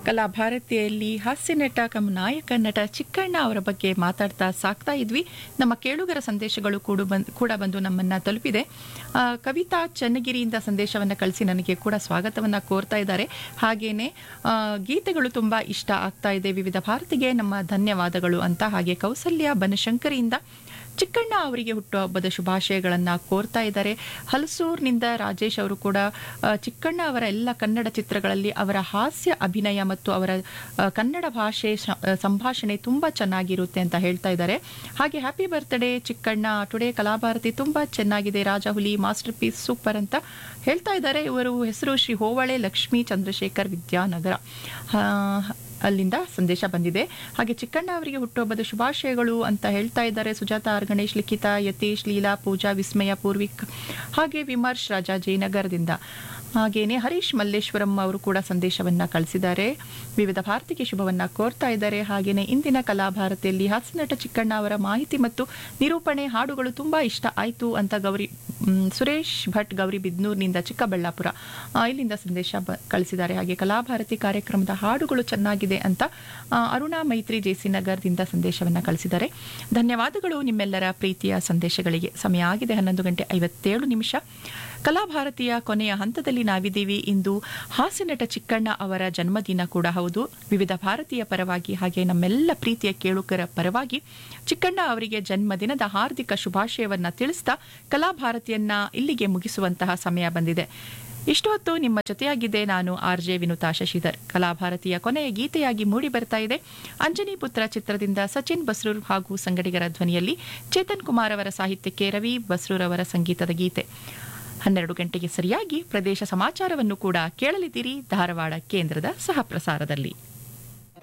ಕಲಾಭಾರತಿಯಲ್ಲಿ ಹಾಸ್ಯ ನಟ ಕಮ್ ನಾಯಕ ನಟ ಚಿಕ್ಕಣ್ಣ ಅವರ ಬಗ್ಗೆ ಮಾತಾಡ್ತಾ ಸಾಕ್ತಾ ಇದ್ವಿ ನಮ್ಮ ಕೇಳುಗರ ಸಂದೇಶಗಳು ಕೂಡ ಬಂದ್ ಕೂಡ ಬಂದು ನಮ್ಮನ್ನ ತಲುಪಿದೆ ಆ, ಕವಿತಾ ಚನ್ನಗಿರಿಯಿಂದ ಸಂದೇಶವನ್ನ ಕಳಿಸಿ ನನಗೆ ಕೂಡ ಸ್ವಾಗತವನ್ನ ಕೋರ್ತಾ ಇದ್ದಾರೆ ಹಾಗೇನೆ ಆ, ಗೀತೆಗಳು ತುಂಬಾ ಇಷ್ಟ ಆಗ್ತಾ ಇದೆ ವಿವಿಧ ಭಾರತಿಗೆ ನಮ್ಮ ಧನ್ಯವಾದಗಳು ಅಂತ ಹಾಗೆ ಕೌಸಲ್ಯ ಬನಶಂಕರಿಯಿಂದ ಚಿಕ್ಕಣ್ಣ ಅವರಿಗೆ ಹುಟ್ಟುಹಬ್ಬದ ಶುಭಾಶಯಗಳನ್ನ ಕೋರ್ತಾ ಇದ್ದಾರೆ ಹಲಸೂರ್ನಿಂದ ರಾಜೇಶ್ ಅವರು ಕೂಡ ಆ, ಚಿಕ್ಕಣ್ಣ ಅವರ ಎಲ್ಲ ಕನ್ನಡ ಚಿತ್ರಗಳಲ್ಲಿ ಅವರ ಹಾಸ್ಯ ಅಭಿನಯ ಮತ್ತು ಅವರ ಆ, ಕನ್ನಡ ಭಾಷೆ ಶ- ಆ, ಸಂಭಾಷಣೆ ತುಂಬಾ ಚೆನ್ನಾಗಿರುತ್ತೆ ಅಂತ ಹೇಳ್ತಾ ಇದ್ದಾರೆ ಹಾಗೆ happy birthday Chikkanna today Kalabharati ತುಂಬಾ ಚೆನ್ನಾಗಿದೆ ರಾಜಹುಲಿ ಮಾಸ್ಟರ್ ಪೀಸ್ ಸೂಪರ್ ಅಂತ ಹೇಳ್ತಾ ಇದ್ದಾರೆ ಇವರು ಹೆಸರು ಶ್ರೀ ಹೋವಳೆ ಲಕ್ಷ್ಮೀ ಚಂದ್ರಶೇಖರ್ ವಿದ್ಯಾನಗರ ಆ, ಅಲ್ಲಿಂದ ಸಂದೇಶ ಬಂದಿದೆ ಹಾಗೆ ಚಿಕ್ಕಣ್ಣ ಅವರಿಗೆ ಹುಟ್ಟುಹಬ್ಬದ ಶುಭಾಶಯಗಳು ಅಂತ ಹೇಳ್ತಾ ಇದ್ದಾರೆ ಸುಜಾತ ಆರ್ ಗಣೇಶ್ ಲಿಖಿತ ಯತೀಶ್ ಲೀಲಾ ಪೂಜಾ ವಿಸ್ಮಯ ಪೂರ್ವಿಕ್ ಹಾಗೆ ವಿಮರ್ಶ್ ರಾಜಾ ಜಯನಗರದಿಂದ ಹಾಗೇನೆ ಹರೀಶ್ ಮಲ್ಲೇಶ್ವರಂ ಅವರು ಕೂಡ ಸಂದೇಶವನ್ನ ಕಳಿಸಿದ್ದಾರೆ ವಿವಿಧ ಭಾರತಿಗೆ ಶುಭವನ್ನ ಕೋರ್ತಾ ಇದ್ದಾರೆ ಹಾಗೇನೆ ಇಂದಿನ ಕಲಾಭಾರತಿಯಲ್ಲಿ ಹಾಸ್ಯನಟ ಚಿಕ್ಕಣ್ಣ ಅವರ ಮಾಹಿತಿ ಮತ್ತು ನಿರೂಪಣೆ ಹಾಡುಗಳು ತುಂಬಾ ಇಷ್ಟ ಆಯ್ತು ಅಂತ ಗೌರಿ ಮ್, ಸುರೇಶ್ ಭಟ್ ಗೌರಿ ಬಿದ್ನೂರ್ನಿಂದ ಚಿಕ್ಕಬಳ್ಳಾಪುರ ಆ, ಇಲ್ಲಿಂದ ಸಂದೇಶ ಬ- ಕಳಿಸಿದ್ದಾರೆ ಹಾಗೆ ಕಲಾಭಾರತಿ ಕಾರ್ಯಕ್ರಮದ ಹಾಡುಗಳು ಚೆನ್ನಾಗಿದೆ ಅಂತ ಆ, ಅರುಣಾ ಮೈತ್ರಿ ಜೆಸಿ ನಗರದಿಂದ ಸಂದೇಶವನ್ನ ಕಳಿಸಿದ್ದಾರೆ ಧನ್ಯವಾದಗಳು ನಿಮ್ಮೆಲ್ಲರ ಪ್ರೀತಿಯ ಸಂದೇಶಗಳಿಗೆ ಸಮಯ ಆಗಿದೆ ಹನ್ನೊಂದು ಗಂಟೆ ಐವತ್ತೇಳು ನಿಮಿಷ ಕಲಾಭಾರತಿಯ ಕೊನೆಯ ಹಂತದಲ್ಲಿ ನಾವಿದ್ದೀವಿ ಇಂದು ಹಾಸ್ಯನಟ ಚಿಕ್ಕಣ್ಣ ಅವರ ಜನ್ಮದಿನ ಕೂಡ ಹೌದು ವಿವಿಧ ಭಾರತೀಯ ಪರವಾಗಿ ಹಾಗೆ ನಮ್ಮೆಲ್ಲ ಪ್ರೀತಿಯ ಕೇಳುಗರ ಪರವಾಗಿ ಚಿಕ್ಕಣ್ಣ ಅವರಿಗೆ ಜನ್ಮದಿನದ ಹಾರ್ದಿಕ ಶುಭಾಶಯವನ್ನ ತಿಳಿಸ್ತಾ ಕಲಾಭಾರತಿಯನ್ನ ಇಲ್ಲಿಗೆ ಮುಗಿಸುವಂತಹ ಸಮಯ ಬಂದಿದೆ ಇಷ್ಟು ಹೊತ್ತು ನಿಮ್ಮ ಜೊತೆಯಾಗಿದ್ದೆ ನಾನು ಆರ್ ಜೆ ವಿನುತಾ ಶಶಿಧರ್ ಕಲಾಭಾರತಿಯ ಕೊನೆಯ ಗೀತೆಯಾಗಿ ಮೂಡಿ ಬರ್ತಾ ಇದೆ ಅಂಜನಿ ಪುತ್ರ ಚಿತ್ರದಿಂದ ಸಚಿನ್ ಬಸ್ರೂರ್ ಹಾಗೂ ಸಂಗಡಿಗರ ಧ್ವನಿಯಲ್ಲಿ ಚೇತನ್ ಕುಮಾರ್ ಅವರ ಸಾಹಿತ್ಯಕ್ಕೆ ರವಿ ಬಸ್ರೂರ್ ಅವರ ಸಂಗೀತದ ಗೀತೆ ಹನ್ನೆರಡು ಗಂಟೆಗೆ ಸರಿಯಾಗಿ ಪ್ರದೇಶ ಸಮಾಚಾರವನ್ನು ಕೂಡ ಕೇಳಲಿದ್ದೀರಿ ಧಾರವಾಡ ಕೇಂದ್ರದ ಸಹ ಪ್ರಸಾರದಲ್ಲಿ